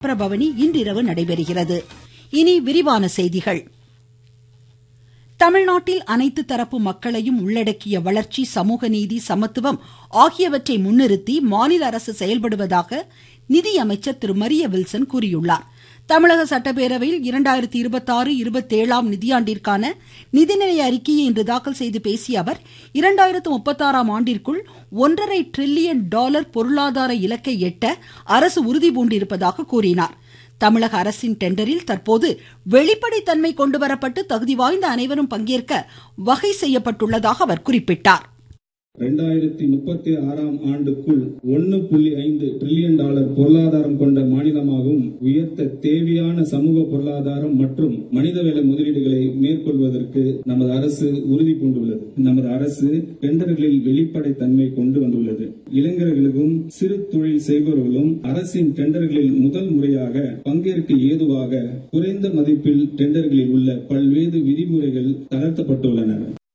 பிரபவனி இன்றிரவு நடைபெறுகிறது இனி விரிவான செய்திகள் தமிழ்நாட்டில் அனைத்து தரப்பு மக்களையும் உள்ளடக்கிய வளர்ச்சி சமூக நீதி சமத்துவம் ஆகியவற்றை முன்னிறுத்தி மாநில அரசு செயல்படுவதாக நிதியமைச்சர் திரு மரிய வில்சன் கூறியுள்ளார் தமிழக சட்டப்பேரவையில் இரண்டாயிரத்தி இருபத்தாறு இருபத்தேழாம் நிதியாண்டிற்கான நிதிநிலை அறிக்கையை இன்று தாக்கல் செய்து பேசிய அவர் இரண்டாயிரத்து முப்பத்தாறாம் ஆண்டிற்குள் ஒன்றரை டிரில்லியன் டாலர் பொருளாதார இலக்கை எட்ட அரசு உறுதிபூண்டிருப்பதாக கூறினார் தமிழக அரசின் டெண்டரில் தற்போது வெளிப்படைத்தன்மை கொண்டுவரப்பட்டு தகுதி வாய்ந்த அனைவரும் பங்கேற்க வகை செய்யப்பட்டுள்ளதாக அவர் குறிப்பிட்டார் ரெண்டாயிரத்தி முப்பத்தி ஆறாம் ஆண்டுக்குள் ஒன்னு புள்ளி ஐந்து டிரில்லியன் டாலர் பொருளாதாரம் கொண்ட மாநிலமாகவும் உயர்த்த தேவையான சமூக பொருளாதாரம் மற்றும் மனிதவள முதலீடுகளை மேற்கொள்வதற்கு நமது அரசு உறுதி பூண்டுள்ளது நமது அரசு டெண்டர்களில் வெளிப்படைத்தன்மை கொண்டு வந்துள்ளது இளைஞர்களுக்கும் சிறு தொழில் செய்பவர்களும் அரசின் டெண்டர்களில் முதல் முறையாக பங்கேற்க ஏதுவாக குறைந்த மதிப்பில் டெண்டர்களில் உள்ள பல்வேறு விதிமுறைகள் தளர்த்தப்பட்டுள்ளன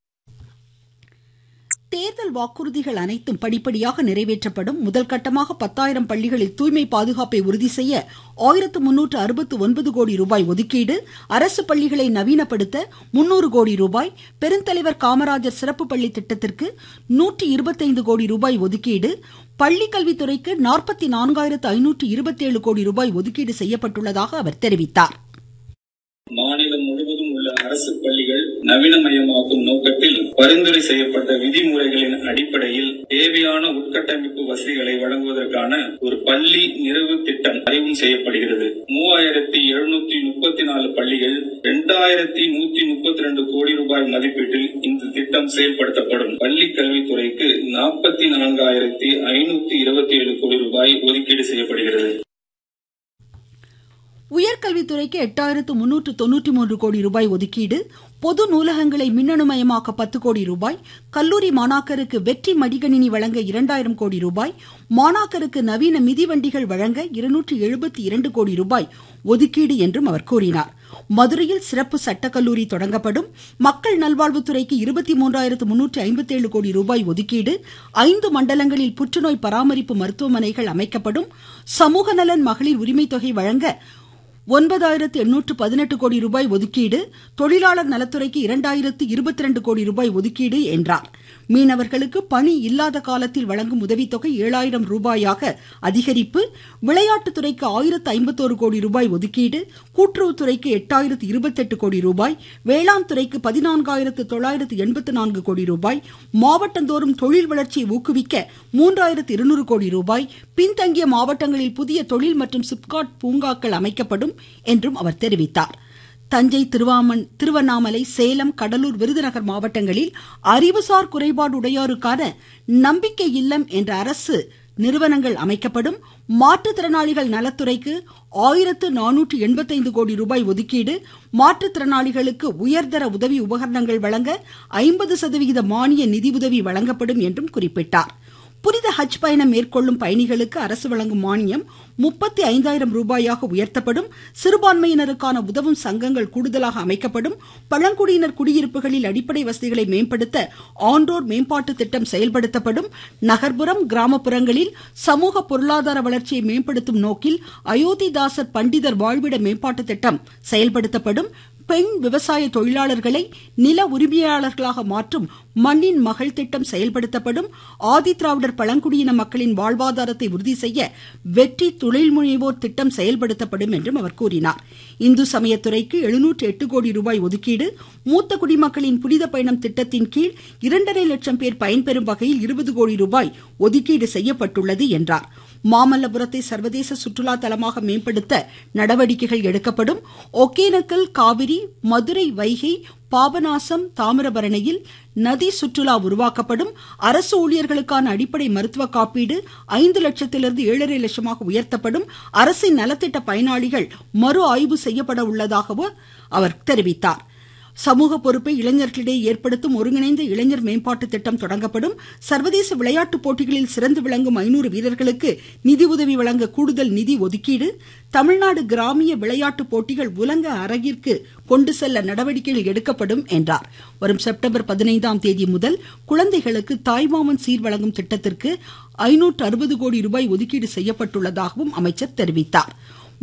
தேர்தல் வாக்குறுதிகள் அனைத்தும் படிப்படியாக நிறைவேற்றப்படும் முதல் கட்டமாக பத்தாயிரம் பள்ளிகளில் தூய்மை பாதுகாப்பை உறுதி செய்ய ஆயிரத்து முன்னூற்று அறுபத்து ஒன்பது கோடி ரூபாய் ஒதுக்கீடு அரசு பள்ளிகளை நவீனப்படுத்த முன்னூறு கோடி ரூபாய் பெருந்தலைவர் காமராஜர் சிறப்பு பள்ளி திட்டத்திற்கு நூற்றி இருபத்தைந்து கோடி ரூபாய் ஒதுக்கீடு பள்ளி கல்வித்துறைக்கு நாற்பத்தி நான்காயிரத்து ஐநூற்று இருபத்தேழு கோடி ரூபாய் ஒதுக்கீடு செய்யப்பட்டுள்ளதாக அவர் தெரிவித்தார் மாநிலம் முழுவதும் உள்ள அரசு பள்ளிகள் நவீனமயமாக்கும் நோக்கத்தில் பரிந்துரை செய்யப்பட்ட விதிமுறைகளின் அடிப்படையில் தேவையான உட்கட்டமைப்பு வசதிகளை வழங்குவதற்கான ஒரு பள்ளி நிறைவு திட்டம் அறிவும் செய்யப்படுகிறது மூவாயிரத்தி எழுநூத்தி முப்பத்தி நாலு பள்ளிகள் இரண்டாயிரத்தி நூத்தி முப்பத்தி ரெண்டு கோடி ரூபாய் மதிப்பீட்டில் இந்த திட்டம் செயல்படுத்தப்படும் பள்ளி கல்வித்துறைக்கு நாற்பத்தி நான்காயிரத்தி ஐநூத்தி இருபத்தி ஏழு கோடி ரூபாய் ஒதுக்கீடு செய்யப்படுகிறது உயர்கல்வித்துறைக்கு எட்டாயிரத்து முன்னூற்று தொன்னூற்றி மூன்று கோடி ரூபாய் ஒதுக்கீடு பொது நூலகங்களை மின்னணுமயமாக்க பத்து கோடி ரூபாய் கல்லூரி மாணாக்கருக்கு வெற்றி மடிகணினி வழங்க இரண்டாயிரம் கோடி ரூபாய் மாணாக்கருக்கு நவீன மிதிவண்டிகள் வழங்க இருநூற்று எழுபத்தி இரண்டு கோடி ரூபாய் ஒதுக்கீடு என்றும் அவர் கூறினார் மதுரையில் சிறப்பு சட்டக்கல்லூரி தொடங்கப்படும் மக்கள் நல்வாழ்வுத்துறைக்கு இருபத்தி மூன்றாயிரத்து முன்னூற்றி ஐம்பத்தி ஏழு கோடி ரூபாய் ஒதுக்கீடு ஐந்து மண்டலங்களில் புற்றுநோய் பராமரிப்பு மருத்துவமனைகள் அமைக்கப்படும் சமூக நலன் மகளிர் உரிமை தொகை வழங்க ஒன்பதாயிரத்து எண்ணூற்று பதினெட்டு கோடி ரூபாய் ஒதுக்கீடு தொழிலாளர் நலத்துறைக்கு இரண்டாயிரத்து இருபத்தி ரெண்டு கோடி ரூபாய் ஒதுக்கீடு என்றார் மீனவர்களுக்கு பணி இல்லாத காலத்தில் வழங்கும் உதவித்தொகை ஏழாயிரம் ரூபாயாக அதிகரிப்பு விளையாட்டுத்துறைக்கு ஆயிரத்து ஐம்பத்தோரு கோடி ரூபாய் ஒதுக்கீடு கூட்டுறவுத்துறைக்கு எட்டாயிரத்து இருபத்தெட்டு கோடி ரூபாய் வேளாண் துறைக்கு பதினான்காயிரத்து தொள்ளாயிரத்து எண்பத்து நான்கு கோடி ரூபாய் மாவட்டந்தோறும் தொழில் வளர்ச்சியை ஊக்குவிக்க மூன்றாயிரத்து இருநூறு கோடி ரூபாய் பின்தங்கிய மாவட்டங்களில் புதிய தொழில் மற்றும் சிப்காட் பூங்காக்கள் அமைக்கப்படும் என்றும் அவர் தெரிவித்தார் தஞ்சை திருவாமன் திருவண்ணாமலை சேலம் கடலூர் விருதுநகர் மாவட்டங்களில் அறிவுசார் குறைபாடு உடையோருக்கான நம்பிக்கை இல்லம் என்ற அரசு நிறுவனங்கள் அமைக்கப்படும் மாற்றுத்திறனாளிகள் நலத்துறைக்கு ஆயிரத்து நானூற்று எண்பத்தைந்து கோடி ரூபாய் ஒதுக்கீடு மாற்றுத்திறனாளிகளுக்கு உயர்தர உதவி உபகரணங்கள் வழங்க ஐம்பது சதவிகித மானிய நிதியுதவி வழங்கப்படும் என்றும் குறிப்பிட்டார் புனித ஹஜ் பயணம் மேற்கொள்ளும் பயணிகளுக்கு அரசு வழங்கும் மானியம் முப்பத்தி ஐந்தாயிரம் ரூபாயாக உயர்த்தப்படும் சிறுபான்மையினருக்கான உதவும் சங்கங்கள் கூடுதலாக அமைக்கப்படும் பழங்குடியினர் குடியிருப்புகளில் அடிப்படை வசதிகளை மேம்படுத்த ஆன்றோர் மேம்பாட்டு திட்டம் செயல்படுத்தப்படும் நகர்ப்புறம் கிராமப்புறங்களில் சமூக பொருளாதார வளர்ச்சியை மேம்படுத்தும் நோக்கில் அயோத்திதாசர் பண்டிதர் வாழ்விட மேம்பாட்டு திட்டம் செயல்படுத்தப்படும் பெண் விவசாய தொழிலாளர்களை நில உரிமையாளர்களாக மாற்றும் மண்ணின் மகள் திட்டம் செயல்படுத்தப்படும் ஆதிதிராவிடர் பழங்குடியின மக்களின் வாழ்வாதாரத்தை உறுதி செய்ய வெற்றி தொழில் முனைவோர் திட்டம் செயல்படுத்தப்படும் என்றும் அவர் கூறினார் இந்து சமயத்துறைக்கு எழுநூற்று எட்டு கோடி ரூபாய் ஒதுக்கீடு மூத்த குடிமக்களின் புனித பயணம் திட்டத்தின் கீழ் இரண்டரை லட்சம் பேர் பயன்பெறும் வகையில் இருபது கோடி ரூபாய் ஒதுக்கீடு செய்யப்பட்டுள்ளது என்றார் மாமல்லபுரத்தை சர்வதேச சுற்றுலா தலமாக மேம்படுத்த நடவடிக்கைகள் எடுக்கப்படும் ஒகேனக்கல் காவிரி மதுரை வைகை பாபநாசம் தாமிரபரணியில் நதி சுற்றுலா உருவாக்கப்படும் அரசு ஊழியர்களுக்கான அடிப்படை மருத்துவ காப்பீடு ஐந்து லட்சத்திலிருந்து ஏழரை லட்சமாக உயர்த்தப்படும் அரசின் நலத்திட்ட பயனாளிகள் மறு ஆய்வு செய்யப்பட உள்ளதாகவும் அவர் தெரிவித்தார் சமூக பொறுப்பை இளைஞர்களிடையே ஏற்படுத்தும் ஒருங்கிணைந்த இளைஞர் மேம்பாட்டு திட்டம் தொடங்கப்படும் சர்வதேச விளையாட்டுப் போட்டிகளில் சிறந்து விளங்கும் ஐநூறு வீரர்களுக்கு நிதியுதவி வழங்க கூடுதல் நிதி ஒதுக்கீடு தமிழ்நாடு கிராமிய விளையாட்டுப் போட்டிகள் உலக அரங்கிற்கு கொண்டு செல்ல நடவடிக்கைகள் எடுக்கப்படும் என்றார் வரும் செப்டம்பர் பதினைந்தாம் தேதி முதல் குழந்தைகளுக்கு தாய்மாமன் சீர் வழங்கும் திட்டத்திற்கு ஐநூற்று அறுபது கோடி ரூபாய் ஒதுக்கீடு செய்யப்பட்டுள்ளதாகவும் அமைச்சர் தெரிவித்தார்